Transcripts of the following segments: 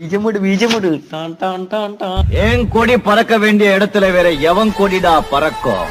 பீஜமுடு பீஜமுடு don don don don என் கொடி பறக்க வேண்டிய இடத்துல வேற எவன் கொடிடா பறக்கும்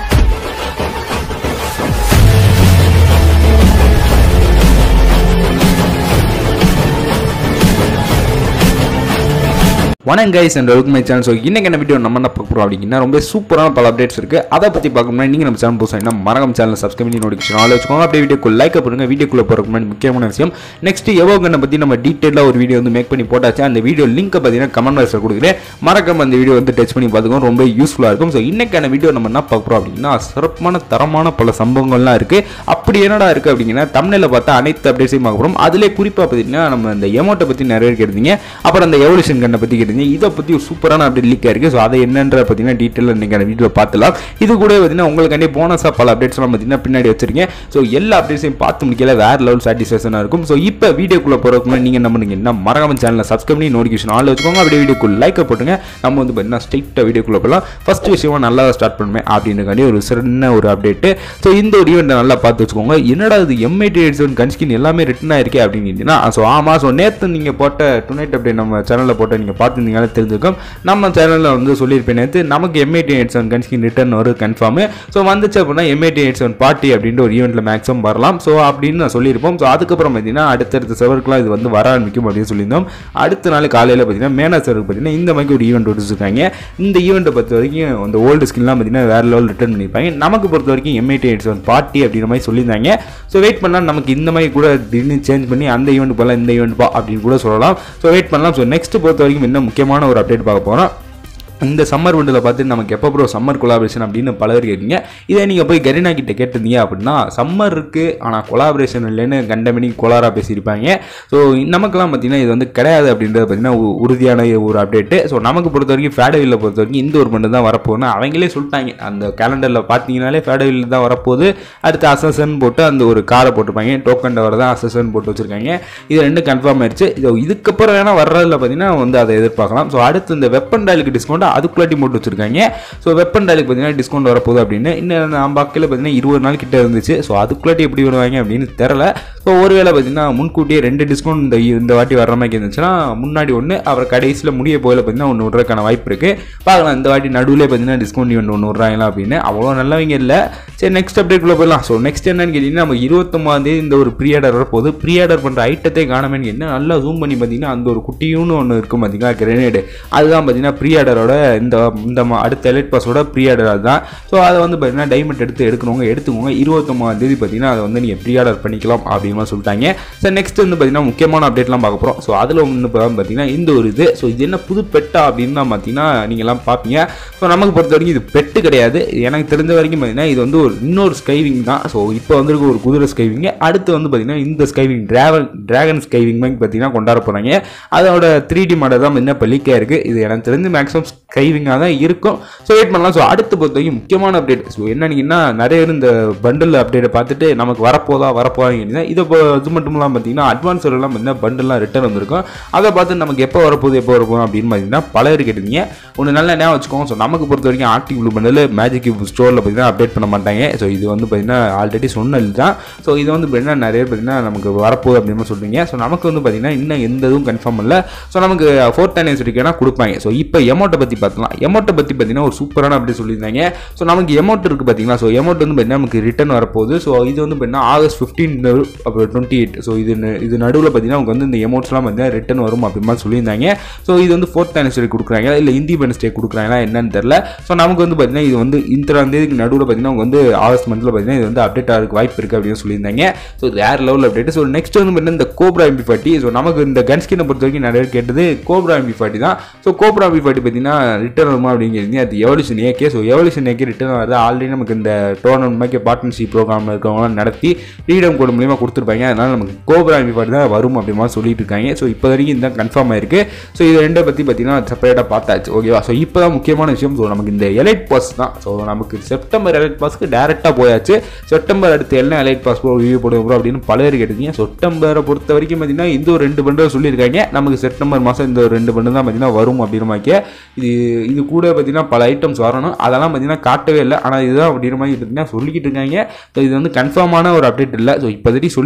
வணக்கம் guys and welcome my channel so இன்னைக்கு என்ன வீடியோ நம்ம என்ன பார்க்க போகிறோம் அப்படின்னா ரொம்ப சூப்பரான பல அப்டேட்ஸ் இருக்குது அதை பற்றி பார்க்கணும்னா நீங்கள் நம்ம சேனல் புதுசாக என்ன மறக்காம சேனல் சப்ஸ்கிரைப் பண்ணி நோட்டிஃபிகேஷன் ஆல் வச்சுக்கோங்க அப்படியே வீடியோக்கு லைக் பண்ணுங்க வீடியோக்குள்ளே போகிறதுக்கு முன்னாடி முக்கியமான விஷயம் நெக்ஸ்ட் எவோகனை பற்றி நம்ம டீட்டெயிலாக ஒரு வீடியோ வந்து மேக் பண்ணி போட்டாச்சு அந்த வீடியோ லிங்க்கை பார்த்தீங்கன்னா கமெண்ட் பாக்ஸில் கொடுக்குறேன் மறக்காம அந்த வீடியோ வந்து டச் பண்ணி பார்த்துக்கோங்க ரொம்ப யூஸ்ஃபுல்லாக இருக்கும் ஸோ இன்னைக்கான வீடியோ நம்ம என்ன பார்க்க போகிறோம் அப்படின்னா சிறப்பான தரமான பல சம்பவங்கள்லாம் இருக்குது அப்படி என்னடா இருக்குது அப்படிங்கன்னா தமிழில் பார்த்தா அனைத்து அப்டேட்ஸையும் பார்க்க போகிறோம் அதிலே குறிப்பாக பார்த்தீங்கன்னா நம்ம இந்த எமௌண்ட்டை பற்றி நிறைய கேட்டீங்க அப்புறம் அந்த எவல்யூஷன் கண்ணை பற்றி கேட்டீங்க இதை பற்றி ஒரு சூப்பரான அப்டேட் லீக் ஆயிருக்கு ஸோ அதை என்னன்ற பார்த்தீங்கன்னா டீட்டெயிலாக நீங்கள் அந்த வீடியோவில் பார்த்துலாம் இது கூட பார்த்தீங்கன்னா உங்களுக்காண்டி போனஸாக பல அப்டேட்ஸ்லாம் பார்த்தீங்கன்னா பின்னாடி வச்சிருக்கேன் ஸோ எல்லா அப்டேட்ஸையும் பார்த்து முடிக்கல வேற லெவல் சாட்டிஸ்ஃபேக்ஷனாக இருக்கும் ஸோ இப்போ வீடியோக்குள்ளே போகிறதுக்கு முன்னாடி நீங்கள் என்ன பண்ணுங்க என்ன மறக்காம சேனலை சப்ஸ்கிரைப் பண்ணி நோட்டிஃபிகேஷன் ஆள் வச்சுக்கோங்க அப்படியே வீடியோக்குள்ள லைக்கை போட்டுங்க நம்ம வந்து பார்த்தீங்கன்னா ஸ்ட்ரைட்டாக வீடியோக்குள்ளே போகலாம் ஃபர்ஸ்ட் விஷயமா நல்லா ஸ்டார்ட் பண்ணுவேன் அப்படின்றக்காண்டி ஒரு சின்ன ஒரு அப்டேட்டு ஸோ இந்த ஒரு ஈவெண்ட்டை நல்லா பார்த்து வச்சுக்கோங்க என்னடா இது எம்ஐடி எயிட் செவன் கன்ஸ்கின் எல்லாமே ரிட்டன் ஆயிருக்கே அப்படின்னு ஸோ ஆமாம் ஸோ நேற்று நீங்கள் போட்ட டுநைட் அப்டேட் நம்ம சேனலில் போட்ட நீங்கள் பார்த்துருந்தீங்கன்னா தெரிஞ்சிருக்கும் நம்ம சேனலில் வந்து சொல்லியிருப்பேன் நேற்று நமக்கு எம்ஐடி எயிட் செவன் கன்ஸ்கின் ரிட்டர்ன் வரும் கன்ஃபார்மு ஸோ வந்துச்சு அப்படின்னா எம்ஐடி எயிட் செவன் பார்ட்டி அப்படின்ற ஒரு ஈவெண்ட்டில் மேக்ஸிமம் வரலாம் ஸோ அப்படின்னு நான் சொல்லியிருப்போம் ஸோ அதுக்கப்புறம் பார்த்தீங்கன்னா அடுத்தடுத்த சர்வருக்குலாம் இது வந்து வர ஆரம்பிக்கும் அப்படின்னு சொல்லியிருந்தோம் அடுத்த நாள் காலையில் பார்த்தீங்கன்னா மேனா சர்வருக்கு பார்த்தீங்கன்னா இந்த மாதிரி ஒரு ஈவெண்ட் வச்சுருக்காங்க இந்த ஈவெண்ட்டை பொறுத்த வரைக்கும் அந்த ஓல்டு ஸ்கின்லாம் பார்த்தீங்கன்னா வேறு லெவல் ரிட்டர்ன் பண்ணியிருப்பாங்க நமக்கு பொறுத்த வரைக்கும் எம்ஐடி எயிட் செவன் பார்ட்டி அப்படின்ற மாதிரி சொல்லியிருந்தாங்க ஸோ வெயிட் பண்ணலாம் நமக்கு இந்த மாதிரி கூட திடீர்னு சேஞ்ச் பண்ணி அந்த ஈவெண்ட் போகலாம் இந்த ஈவெண்ட் பா அப்படின்னு கூட சொல்லலாம் ஸோ வெயிட் பண்ணலாம் ஸோ நெக்ஸ்ட் பொறுத்த வரைக்கும் என்ன முக்கியமான ஒரு அப்டேட் பார்க்க போகிறோம் இந்த சம்மர் விண்டில் பார்த்து நமக்கு எப்போ ப்ரோ சம்மர் கொலாபரேஷன் அப்படின்னு பல பேர் கேட்குறீங்க இதே நீங்கள் போய் கரீனா கிட்ட கேட்டிருந்தீங்க அப்படின்னா சம்மர் இருக்குது ஆனால் கொலாபரேஷன் இல்லைன்னு கண்டமணி கோலாரா பேசியிருப்பாங்க ஸோ நமக்கெல்லாம் பார்த்தீங்கன்னா இது வந்து கிடையாது அப்படின்றது பார்த்தீங்கன்னா உ- உறுதியான ஒரு அப்டேட்டு ஸோ நமக்கு பொறுத்த வரைக்கும் ஃபேடவில்ல பொறுத்த வரைக்கும் இந்த ஒரு மட்டும் தான் வரப்போகுதுன்னு அவங்களே சொல்லிட்டாங்க அந்த கேலண்டரில் பார்த்தீங்கனாலே ஃபேடவில் தான் வரப்போகுது அடுத்து அசசன் போட்டு அந்த ஒரு காரை போட்டிருப்பாங்க டோக்கன் டவர் தான் அசசன் போட்டு வச்சிருக்காங்க இது ரெண்டும் கன்ஃபார்ம் ஆயிடுச்சு இது இதுக்கப்புறம் வேணால் வர்றதுல பார்த்தீங்கன்னா வந்து அதை எதிர்பார்க்கலாம் ஸோ அடுத்து இந்த வெப்பன் டாலுக்கு டிஸ்கவுண்ட் அதுக்குள்ளாட்டி போட்டு வச்சிருக்காங்க ஸோ வெப்பன் டாலுக்கு பார்த்தீங்கன்னா டிஸ்கவுண்ட் வரப்போகுது அப்படின்னு இன்னும் நான் பார்க்கல பார்த்தீங்கன்னா இருபது நாள் கிட்ட இருந்துச்சு ஸோ அதுக்குள்ளாட்டி எப்படி வருவாங்க அப்படின்னு தெரில ஸோ ஒருவேளை பார்த்தீங்கன்னா முன்கூட்டியே ரெண்டு டிஸ்கவுண்ட் இந்த இந்த வாட்டி வர்ற மாதிரி இருந்துச்சுன்னா முன்னாடி ஒன்று அப்புறம் கடைசியில் முடிய போயில பார்த்தீங்கன்னா ஒன்று விட்றதுக்கான வாய்ப்பு இருக்குது பார்க்கலாம் இந்த வாட்டி நடுவில் பார்த்தீங்கன்னா டிஸ்கவுண்ட் ஈவெண்ட் ஒன்று விட்றாங்களா அப்படின்னு அவ்வளோ நல்லவங்க இல்லை சரி நெக்ஸ்ட் அப்டேட்குள்ளே போயிடலாம் ஸோ நெக்ஸ்ட் என்னன்னு கேட்டிங்கன்னா நம்ம இருபத்தொம்பதாம் தேதி இந்த ஒரு ப்ரீ ஆர்டர் வரப்போகுது ப்ரீ ஆர்டர் பண்ணுற ஐட்டத்தை காணாமன்னு என்ன நல்லா ஜூம் பண்ணி பார்த்தீங்கன்னா அந்த ஒரு குட்டியூன்னு ஒன்று இருக்கும் பார்த்தீங்களா கிரனேடு அதுதான் பார்த்தீங்கன்னா ப்ரீ ஆர்டரோட இந்த இந்த மா- அடுத்த எலைட் பாஸோட ப்ரீ ஆர்டர் அதுதான் ஸோ அதை வந்து பார்த்தீங்கன்னா டைமண்ட் எடுத்து எடுக்கணுங்க எடுத்துக்கோங்க இருபத்தொம்பதாம் தேதி பார்த்தீங்கன்னா அதை வந்து நீங்கள் ப்ரீ ஆர்டர் பண்ணிக்கலாம் அப்படின்னு மாதிரி சொல்லிட்டாங்க சார் நெக்ஸ்ட் வந்து பார்த்தீங்கன்னா முக்கியமான அப்டேட்லாம் பார்க்க போகிறோம் ஸோ அதில் ஒன்று பார்த்தீங்கன்னா இந்த ஒரு இது ஸோ இது என்ன புது பெட்டா அப்படின்னு தான் பார்த்தீங்கன்னா நீங்கள்லாம் பார்ப்பீங்க ஸோ நமக்கு பொறுத்த வரைக்கும் இது பெட்டு கிடையாது எனக்கு தெரிஞ்ச வரைக்கும் பார்த்தீங்கன்னா இது வந்து ஒரு இன்னொரு ஸ்கைவிங் தான் ஸோ இப்போ வந்திருக்க ஒரு குதிரை ஸ்கைவிங் அடுத்து வந்து பார்த்தீங்கன்னா இந்த ஸ்கைவிங் டிராவல் டிராகன் ஸ்கைவிங் மாதிரி பார்த்தீங்கன்னா கொண்டாட போகிறாங்க அதோட த்ரீ டி மாடல் தான் இன்னும் இப்போ லீக் ஆயிருக்கு இது எனக்கு தெரிஞ்சு மேக்ஸிமம் ஸ்கைவிங்காக தான் இருக்கும் ஸோ வெயிட் பண்ணலாம் ஸோ அடுத்து பொறுத்த வரைக்கும் முக்கியமான அப்டேட் ஸோ என்னன்னீங்கன்னா நிறைய பேர் இந்த பண்டில் அப்டேட்டை பார்த்துட்டு நமக்கு வரப்போதா வரப்போதாங்க இது இப்போ இது மட்டும் இல்லாமல் பார்த்தீங்கன்னா அட்வான்ஸ் எல்லாம் பார்த்தீங்கன்னா பண்டெல்லாம் ரிட்டர்ன் வந்திருக்கும் அதை பார்த்து நமக்கு எப்போ வரப்போகுது எப்போ வரப்போகுது அப்படின்னு பார்த்தீங்கன்னா பல பேர் கேட்டிருந்தீங்க ஒன்று நல்ல ஞாபகம் வச்சுக்கோங்க ஸோ நமக்கு பொறுத்த வரைக்கும் ஆர்டிக் ப்ளூ பண்டில் மேஜிக் ஸ்டோரில் பார்த்தீங்கன்னா அப்டேட் பண்ண மாட்டாங்க ஸோ இது வந்து பார்த்தீங்கன்னா ஆல்ரெடி சொன்னது தான் ஸோ இது வந்து பார்த்தீங்கன்னா நிறைய பேர் பார்த்தீங்கன்னா நமக்கு வரப்போகுது அப்படின்னு சொல்றீங்க ஸோ நமக்கு வந்து பார்த்தீங்கன்னா இன்னும் எந்த இதுவும் கன்ஃபார்ம் இல்லை ஸோ நமக்கு ஃபோர்த் அனிவர்சரிக்கு வேணால் கொடுப்பாங்க ஸோ இப்போ எமௌண்ட்டை பற்றி பார்த்துலாம் எமௌண்ட்டை பற்றி பார்த்தீங்கன்னா ஒரு சூப்பரான அப்படி சொல்லியிருந்தாங்க ஸோ நமக்கு எமௌண்ட் இருக்குது பார்த்தீங்களா ஸோ எமௌண்ட் வந்து பார்த்தீங்கன்னா நமக்கு ரிட்டர்ன் வரப்போகுது ஸோ இது வந்து பார்த்தீங்கன்னா ஆகஸ்ட் ஃபிஃப்டீன் அப்புறம் டுவெண்ட்டி எயிட் ஸோ இது ந- இது நடுவில் பார்த்தீங்கன்னா நமக்கு வந்து இந்த எமௌண்ட்ஸ்லாம் பார்த்தீங்கன்னா ரிட்டர்ன் வரும் அப்படி மாதிரி சொல்லியிருந்தாங்க ஸோ இது வந்து ஃபோர்த் அனிவர்சரி கொடுக்குறாங்க இல்லை இண்டிபெண்டன்ஸ் டே கொடுக்குறாங்களா என்னன்னு தெரில ஸோ நமக்கு வந்து பார்த்தீங்கன்னா இது வந்து இத்தனாம் தேதிக்கு நடுவில் பார்த்தீங்கன்னா அவங்க வந்து ஆகஸ்ட் மந்தில் பார்த்தீங்கன்னா இது வந்து அப்டேட் ஆகிறதுக்கு வாய்ப்பு இருக்குது அப்படின்னு சொல்லியிருந்தாங்க ஸோ இது வேறு லெவல் அப்டேட் ஸோ நெக்ஸ்ட் வந்து பார்த்தீங்கன்னா இந்த கோப்ரா எம்பி ஃபார்ட்டி ஸோ நமக்கு இந்த கன் ஸ்கினை பொறுத்த வரைக்கும் நிறைய பேர் கேட்டது கோப்ரா எம்பி ஃபார்ட்டி தான் ஸோ கோப்ரா எம்பி ஃபார்ட்டி பார்த்தீங்கன்னா ரிட்டர்ன் வருமா அப்படிங்கிறது அது evolution AK so evolution AK return வருது ஆல்ரெடி நமக்கு இந்த டோர்னமெண்ட் மாதிரி பார்ட்னர்ஷிப் ப்ரோக்ராம் இருக்கவங்களாம் நடத்தி ஃப்ரீடம் கோட் மூலியமாக கொடுத்துருப்பாங்க அதனால நமக்கு கோப்ரா எம்பி ஃபார்ட்டி தான் வரும் அப்படி மாதிரி சொல்லிட்டு இருக்காங்க ஸோ இப்போ வரைக்கும் இதுதான் கன்ஃபார்ம் ஆயிருக்கு ஸோ இது ரெண்டை பற்றி பார்த்தீங்கன்னா செப்பரேட்டாக பார்த்தாச்சு ஓகேவா ஸோ இப்போ தான் முக்கியமான விஷயம் ஸோ நமக்கு இந்த எலைட் பாஸ் தான் ஸோ நமக்கு செப்டம்பர் எலைட் பாஸ்க்கு டேரெக்டாக போயாச்சு செப்டம்பர் அடுத்து என்ன எலைட் பாஸ் ப்ரோ ரிவ்யூ போடுவோம் bro அப்படின்னு பல பேர் கேட்டிருக்கீங்க செப்டம்பரை பொறுத்த வரைக்கும் பார்த்தீங்கன்னா இந்த ஒரு ரெண்டு பண்டில் சொல்லியிருக்காங்க நமக்கு செப்டம்பர் மாதம் இந்த ஒரு ரெண்டு பண்டில் தான் பார்த்தீங்கன்னா வரும் அப்படின்ற மாதிரி இது இது கூட பார்த்தீங்கன்னா பல ஐட்டம்ஸ் வரணும் அதெல்லாம் பார்த்தீங்கன்னா காட்டவே இல்லை ஆனால் இதுதான் அப்படின்ற மாதிரி பார்த்தீங்கன்னா சொல்லிக்கிட்டு இருக்காங்க ஸோ இது வந்து கன்ஃபார்மான ஒரு அப்டேட் இல்லை ஸோ இப்போதைக்கு சொல்லி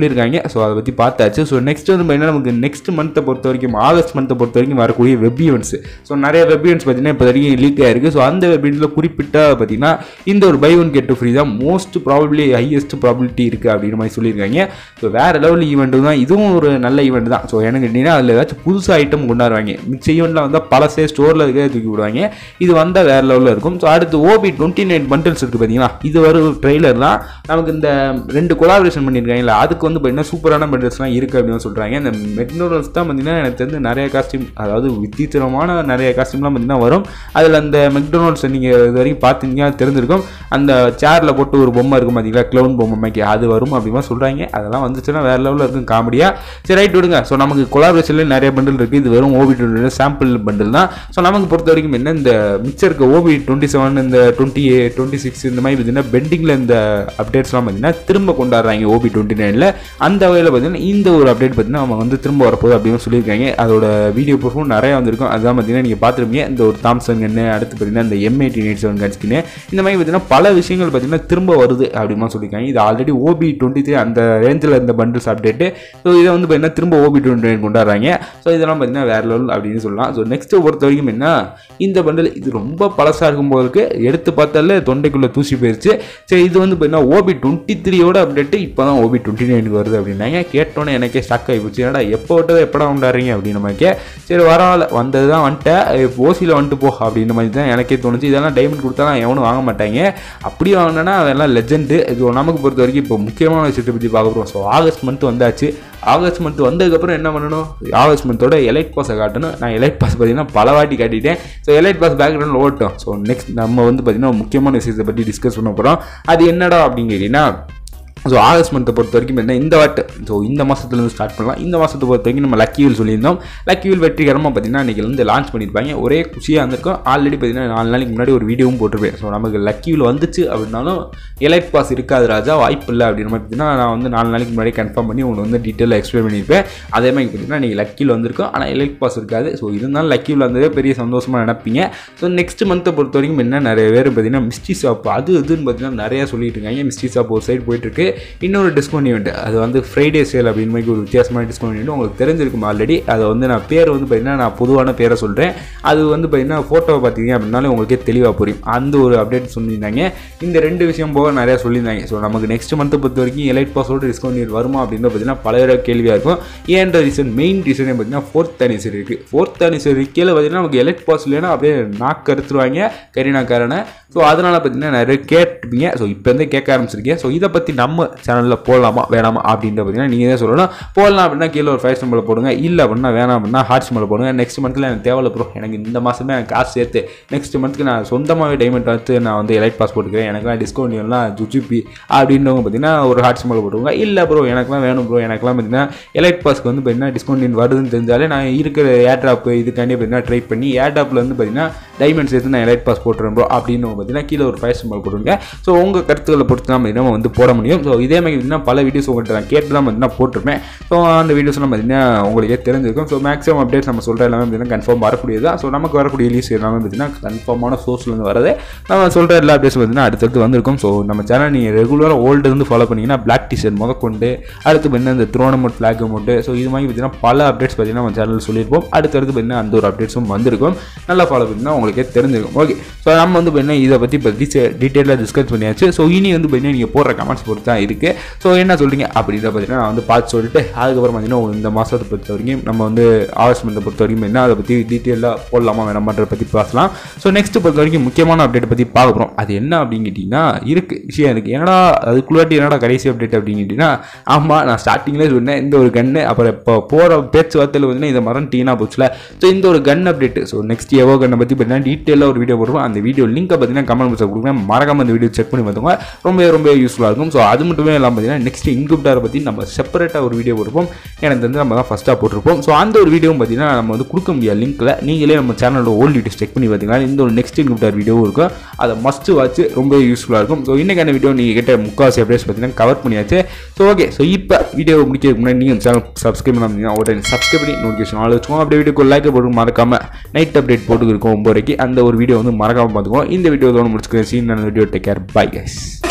சொல்லியிருக்காங்க ஸோ அதை பற்றி பார்த்தாச்சு ஸோ நெக்ஸ்ட் வந்து பார்த்தீங்கன்னா நமக்கு நெக்ஸ்ட் மந்த்தை பொறுத்த வரைக்கும் ஆகஸ்ட் மந்த்தை பொறுத்த வரைக்கும் வரக்கூடிய வெப் ஈவெண்ட்ஸ் ஸோ நிறைய வெப் ஈவெண்ட்ஸ் பார்த்தீங்கன்னா இப்போ வரைக்கும் லீக் ஆயிருக்கு ஸோ அந்த வெப் ஈவெண்ட்ஸில் குறிப்பிட்ட பார்த்தீங்கன்னா இந்த ஒரு பை ஒன் கெட் ஃப்ரீ தான் மோஸ்ட் ப்ராபபிளி ஹையஸ்ட் ப்ராபிலிட்டி இருக்குது அப்படிங்கிற மாதிரி சொல்லியிருக்காங்க ஸோ வேறு லெவல் ஈவெண்ட் தான் இதுவும் ஒரு நல்ல ஈவெண்ட் தான் ஸோ எனக்கு கேட்டிங்கன்னா அதில் ஏதாச்சும் புதுசு ஐட்டம் கொண்டாடுவாங்க மிச்ச ஈவெண்ட்டில் வந்தால் பழசே ஸ்டோரில் இருக்கிறத தூக்கி விடுவாங்க இது வந்தால் வேறு லெவலில் இருக்கும் ஸோ அடுத்து ஓபி டுவெண்ட்டி நைன் பண்டில்ஸ் இருக்குது பார்த்தீங்களா இது வரும் ட்ரெய்லர் தான் நமக்கு இந்த ரெண்டு கொலாபரேஷன் பண்ணியிருக்காங்கல்ல அதுக்கு வந்து பார்த்தீங்கன்னா சூப்பரான பண்டில்ஸ்லாம் இருக்குது அப்படின்னு சொல்கிறாங்க இந்த மெக்னோடல்ஸ் தான் பார்த்தீங்கன்னா எனக்கு தெரிஞ்சு நிறைய காஸ்டியூம் அதாவது வித்தியாசமான நிறைய காஸ்டியூம்லாம் பார்த்தீங்கன்னா வரும் அதில் அந்த மெக்டொனால்ட்ஸ் நீங்கள் இது வரைக்கும் பார்த்தீங்கன்னா தெரிஞ்சிருக்கும் அந்த சேரில் போட்டு ஒரு பொம்மை இருக்கும் பார்த்தீங்களா க்ளவுன் பொம்மை மேக்கி அது வரும் அப்படிமா சொல்கிறாங்க அதெல்லாம் வந்துச்சுன்னா வேறு லெவலில் இருக்கும் காமெடியாக சரி ரைட் விடுங்க ஸோ நமக்கு கொலாபரேஷன்லேயே நிறைய பண்டில் இருக்குது இது வெறும் ஓபி டுவெண்ட்டி சாம்பிள் பண்டில் தான் ஸோ நமக்கு பொறுத்த வரைக்கும் என்ன இந்த மிச்சம் இருக்க ஓபி டுவெண்ட்டி செவன் இந்த டுவெண்ட்டி டுவெண்ட்டி சிக்ஸ் இந்த மாதிரி பார்த்தீங்கன்னா பெண்டிங்கில் இந்த அப்டேட்ஸ்லாம் பார்த்தீங்கன்னா திரும்ப கொண்டாடுறாங்க ஓபி டுவெண்ட்டி நைனில் அந்த வகையில் பார்த்தீங்கன்னா இந்த ஒரு அப்டேட் பார்த்தீங்கன்னா அவங்க வந்து திரும்ப வரப்போகுது அப்படின்னு சொல்லியிருக்காங்க அதோட வீடியோ ப்ரூஃபும் நிறைய வந்திருக்கும் அதுதான் பார்த்தீங்கன்னா நீங்கள் பார்த்துருப்பீங்க இந்த ஒரு தாம்சன் கன்னு அடுத்து பார்த்தீங்கன்னா இந்த எம் எயிட்டி எயிட் செவன் கன்ஸ்கின்னு இந்த மாதிரி பார்த்தீங்கன்னா பல விஷயங்கள் பார்த்தீங்கன்னா திரும்ப வருது அப்படிமா சொல்லியிருக்காங்க இது ஆல்ரெடி ஓபி டுவெண்ட்டி த்ரீ அந்த ரேஞ்சில் இருந்த பண்டில்ஸ் அப்டேட்டு ஸோ இதை வந்து பார்த்தீங்கன்னா திரும்ப ஓபி டுவெண்ட்டி நைன் கொண்டாடுறாங்க ஸோ இதெல்லாம் பார்த்தீங்கன்னா வேறு லெவல் அப்படின்னு சொல்லலாம் ஸோ நெக்ஸ்ட்டு பொறுத்த வரைக்கும் என்ன இந்த பண்டில் இது ரொம்ப பழசாக இருக்கும் போதுக்கு எடுத்து பார்த்தாலே தொண்டைக்குள்ளே தூசி போயிருச்சு சரி இது வந்து பார்த்தீங்கன்னா ஓபி டுவெண்ட்டி த்ரீயோட அப்டேட்டு இப்போ தான் ஓபி டுவெண்ட்டி நைனுக்கு வருது அப்படின்னாங்க கேட்டோன்னே எனக்கே ஸ்டக் ஆகி போச்சு ஏன்னா எப்போ விட்டதை எப்படா கொண்டாடுறீங்க அப்படின்னு மாதிரிக்கே சரி பரவாயில்ல வந்தது தான் வந்துட்டேன் ஓசியில் வந்துட்டு போ அப்படின்ற மாதிரி தான் எனக்கே தோணுச்சு இதெல்லாம் டைமண்ட் கொடுத்தாலும் எவனும் வாங்க மாட்டாங்க அப்படி வாங்கினா அதெல்லாம் லெஜெண்டு இது நமக்கு பொறுத்த வரைக்கும் இப்போ முக்கியமான விஷயத்தை பற்றி பார்க்க போகிறோம் ஸோ ஆகஸ்ட் மந்த் வந்தாச்சு ஆகஸ்ட் மந்த் வந்ததுக்கப்புறம் என்ன பண்ணணும் ஆகஸ்ட் மந்தோட எலைட் பாஸை காட்டணும் நான் எலைட் பாஸ் பார்த்தீங்கன்னா பல வாட்டி காட்டிட்டேன் ஸோ எலைட் பாஸ் பேக்ரவுண்டில் ஓட்டும் ஸோ நெக்ஸ்ட் நம்ம வந்து பார்த்தீங்கன்னா முக்கியமான விஷயத்தை பற்றி டிஸ்கஸ் பண்ண போகிறோம் அது என்னடா அப்படின்னு கேட்டிங்கன்னா ஸோ ஆகஸ்ட் மந்த்தை பொறுத்த வரைக்கும் என்ன இந்த வாட்டு ஸோ இந்த மாதத்துலேருந்து ஸ்டார்ட் பண்ணலாம் இந்த மாதத்தை பொறுத்த வரைக்கும் நம்ம லக்கி வீல் சொல்லியிருந்தோம் லக்கி வீல் வெற்றிகரமாக பார்த்தீங்கன்னா இன்றைக்கி வந்து லான்ச் பண்ணியிருப்பாங்க ஒரே குஷியாக இருந்திருக்கும் ஆல்ரெடி பார்த்தீங்கன்னா நாலு நாளைக்கு முன்னாடி ஒரு வீடியோவும் போட்டிருப்பேன் ஸோ நமக்கு லக்கி வீல் வந்துச்சு அப்படின்னாலும் எலைட் பாஸ் இருக்காது ராஜா வாய்ப்பு இல்லை அப்படின்ற மாதிரி பார்த்தீங்கன்னா நான் வந்து நாலு நாளைக்கு முன்னாடி கன்ஃபார்ம் பண்ணி உங்களுக்கு வந்து டீட்டெயிலாக எக்ஸ்பிளைன் பண்ணியிருப்பேன் அதே மாதிரி பார்த்தீங்கன்னா நீங்கள் லக்கியில் வந்திருக்கும் ஆனால் எலைட் பாஸ் இருக்காது ஸோ இருந்தாலும் லக்கியில் வந்ததே பெரிய சந்தோஷமாக நினைப்பீங்க ஸோ நெக்ஸ்ட் மந்த்தை பொறுத்த வரைக்கும் என்ன நிறைய பேர் பார்த்தீங்கன்னா மிஸ்டி ஷாப் அது இதுன்னு பார்த்தீங்கன்னா நிறையா சொல்லிட்டு இருக்காங்க மிஸ்டி ஷாப் ஒரு சைடு போயிட்டுருக்கு இன்னொரு டிஸ்கவுண்ட் ஈவெண்ட் அது வந்து ஃப்ரைடே சேல் அப்படின்னு மாதிரி ஒரு வித்தியாசமான டிஸ்கவுண்ட் ஈவெண்ட் உங்களுக்கு தெரிஞ்சிருக்கும் ஆல்ரெடி அதை வந்து நான் பேர் வந்து பார்த்தீங்கன்னா நான் பொதுவான பேரை சொல்கிறேன் அது வந்து பார்த்தீங்கன்னா ஃபோட்டோவை பார்த்தீங்க அப்படின்னாலே உங்களுக்கே தெளிவாக புரியும் அந்த ஒரு அப்டேட் சொல்லியிருந்தாங்க இந்த ரெண்டு விஷயம் போக நிறையா சொல்லியிருந்தாங்க ஸோ நமக்கு நெக்ஸ்ட் மந்த்தை பொறுத்த வரைக்கும் எலைட் பாஸோட டிஸ்கவுண்ட் ஈவெண்ட் வருமா அப்படின்னு பார்த்தீங்கன்னா பல பேர் கேள்வியாக இருக்கும் ஏன்ற ரீசன் மெயின் ரீசனே பார்த்தீங்கன்னா ஃபோர்த் அனிசரி இருக்குது ஃபோர்த் அனிசரி கீழே பார்த்தீங்கன்னா நமக்கு எலைட் பாஸ் இல்லைன்னா அப்படியே நாக்கு அறுத்துருவாங்க கரீனாக்காரனை ஸோ அதனால் பார்த்தீங்கன்னா நிறைய கேட்டுப்பீங்க ஸோ இப்போ இருந்தே கேட்க ஆரம்பிச்சிருக்கேன் ஸோ இதை பற்றி நம்ம சேனலில் போடலாமா வேணாமா அப்படின்ற பார்த்தீங்கன்னா நீங்கள் தான் சொல்லணும் போடலாம் அப்படின்னா கீழே ஒரு ஃபைவ் சிம்பிள் போடுங்க இல்லை அப்படின்னா வேணாம் அப்படின்னா ஹார்ட் சிம்பிள் போடுங்க நெக்ஸ்ட் மந்த்தில் எனக்கு தேவையில்ல ப்ரோ எனக்கு இந்த மாதமே எனக்கு காசு சேர்த்து நெக்ஸ்ட் மந்த்துக்கு நான் சொந்தமாகவே டைமண்ட் வச்சு நான் வந்து எலைட் பாஸ் போட்டுக்கிறேன் எனக்குலாம் டிஸ்கவுண்ட் எல்லாம் ஜுஜிபி அப்படின்றவங்க பார்த்தீங்கன்னா ஒரு ஹார்ட் சிம்பிள் போட்டுருவாங்க இல்லை ப்ரோ எனக்குலாம் வேணும் ப்ரோ எனக்குலாம் பார்த்தீங்கன்னா எலைட் பாஸ்க்கு வந்து பார்த்தீங்கன்னா டிஸ்கவுண்ட் வருதுன்னு தெரிஞ்சாலே நான் இருக்கிற ஏர்ட்ராப் இதுக்காண்டி பார்த்தீங்கன்னா ட்ரை பண்ணி ஏர்ட்ராப்பில் வந்து பார்த்தீங்கன்னா டைமண்ட் சேர்த்து நான் எலைட் பாஸ் போட்டுறேன் ப்ரோ அப்படின்னு பார்த்தீங்கன்னா கீழே ஒரு ஃபைவ் சிம்பிள் போட்டுருங்க ஸோ உங்கள் கருத்துக்களை பொறுத்து தான் பார்த்தீங்கன்னா நம்ம வந்து போட முடியும் ஸோ இதே மாதிரி பார்த்தீங்கன்னா பல வீடியோஸ் உங்கள்கிட்ட நான் கேட்டு தான் பார்த்தீங்கன்னா போட்டிருப்பேன் ஸோ அந்த வீடியோஸ்லாம் பார்த்தீங்கன்னா உங்களுக்கே தெரிஞ்சிருக்கும் ஸோ மேக்ஸிமம் அப்டேட்ஸ் நம்ம சொல்கிற எல்லாமே பார்த்தீங்கன்னா கன்ஃபார்ம் வரக்கூடியது தான் ஸோ நமக்கு வரக்கூடிய ரிலீஸ் எல்லாமே பார்த்தீங்கன்னா கன்ஃபார்மான சோர்ஸ்லேருந்து வரது நம்ம சொல்கிற எல்லா அப்டேட்ஸ் பார்த்தீங்கன்னா அடுத்தடுத்து வந்திருக்கும் ஸோ நம்ம சேனல் நீங்கள் ரெகுலராக ஓல்டு இருந்து ஃபாலோ பண்ணிங்கன்னா பிளாக் டிஷர்ட் முதற்கொண்டு அடுத்து பார்த்தீங்கன்னா இந்த த்ரோனமோட் ஃப்ளாக் அமௌண்ட்டு ஸோ இது மாதிரி பார்த்தீங்கன்னா பல அப்டேட்ஸ் பார்த்தீங்கன்னா நம்ம சேனல் சொல்லியிருப்போம் அடுத்தடுத்து பார்த்தீங்கன்னா அந்த ஒரு அப்டேட்ஸும் வந்திருக்கும் நல்லா ஃபாலோ பண்ணிங்கன்னா உங்களுக்கே தெரிஞ்சிருக்கும் ஓகே ஸோ நம்ம வந்து பார்த்தீங்கன்னா இதை பற்றி இப்போ டீட்டெயிலாக டிஸ்கஸ் பண்ணியாச்சு ஸோ இனி வந்து பார்த்தீங்கன்னா நீங்கள் போடுற கமெண்ட்ஸ் பொறுத்து தான் இருக்குது ஸோ என்ன சொல்றீங்க அப்படின்றத பார்த்தீங்கன்னா நான் வந்து பார்த்து சொல்லிட்டு அதுக்கப்புறம் பார்த்தீங்கன்னா இந்த மாதத்தை பொறுத்த வரைக்கும் நம்ம வந்து ஆகஸ்ட் மந்த்தை பொறுத்த வரைக்கும் என்ன அதை பற்றி டீட்டெயிலாக போடலாமா வேணாமான்றத பற்றி பேசலாம் ஸோ நெக்ஸ்ட் பொறுத்த வரைக்கும் முக்கியமான அப்டேட் பற்றி பார்க்க போகிறோம் அது என்ன அப்படின்னு கேட்டிங்கன்னா இருக்குது விஷயம் இருக்குது என்னடா அதுக்குள்ளாட்டி என்னடா கடைசி அப்டேட் அப்படின்னு கேட்டிங்கன்னா ஆமாம் நான் ஸ்டார்டிங்லேயே சொன்னேன் இந்த ஒரு கன்று அப்புறம் இப்போ போகிற பேச்சுவார்த்தையில் வந்து இதை மறந்துட்டீங்கன்னா போச்சுல ஸோ இந்த ஒரு gun update so next evo கண்ணை பற்றி பார்த்தீங்கன்னா டீட்டெயிலாக ஒரு வீடியோ போடுவோம் அந்த வீடியோ லிங்கை பார்த்தீங்கன்னா கமெண்ட் பாக்ஸில் கொடுக்குறேன் மறக்காம அந்த வீடியோ செக் பண்ணி பார்த்துங்க ரொம்ப ரொம்ப யூஸ்ஃபுல்லாக இருக்கும் ஸோ அது மட்டுமே இல்லாமல் பார்த்தீங்கன்னா நெக்ஸ்ட் இன்குப்டாரை பற்றி நம்ம செப்பரேட்டாக ஒரு வீடியோ போட்டிருப்போம் எனக்கு தெரிஞ்சு நம்ம தான் ஃபஸ்ட்டாக போட்டிருப்போம் ஸோ அந்த ஒரு வீடியோவும் பார்த்தீங்கன்னா நம்ம வந்து கொடுக்க முடியாது லிங்க்கில் நீங்களே நம்ம சேனலோட ஓல்டு வீடியோஸ் செக் பண்ணி பார்த்தீங்கன்னா இந்த ஒரு நெக்ஸ்ட் இன்குப்டார் வீடியோவும் இருக்கும் அதை மஸ்ட் வாட்ச் ரொம்ப யூஸ்ஃபுல்லாக இருக்கும் ஸோ இன்றைக்கான வீடியோ நீங்கள் கிட்ட முக்கால்வாசி அப்டேட்ஸ் பார்த்தீங்கன்னா கவர் பண்ணியாச்சு ஸோ ஓகே ஸோ இப்போ வீடியோ முடிக்கிறதுக்கு முன்னாடி நீங்கள் சேனல் சப்ஸ்கிரைப் பண்ணாமல் உடனே சப்ஸ்கிரைப் பண்ணி நோட்டிஃபிகேஷன் ஆள் வச்சுக்கோங்க அப்படியே வீடியோக்கு லைக் போட்டு மறக்காம நைட் அப்டேட் போட்டு இருக்கும் ஒம்பது வரைக்கும் அந்த ஒரு வீடியோ வந்து மறக்காம பார்த்துக்கோங்க இந்த வீடியோ இதோட முடிச்சுக்கிறேன் சீன் video take care bye guys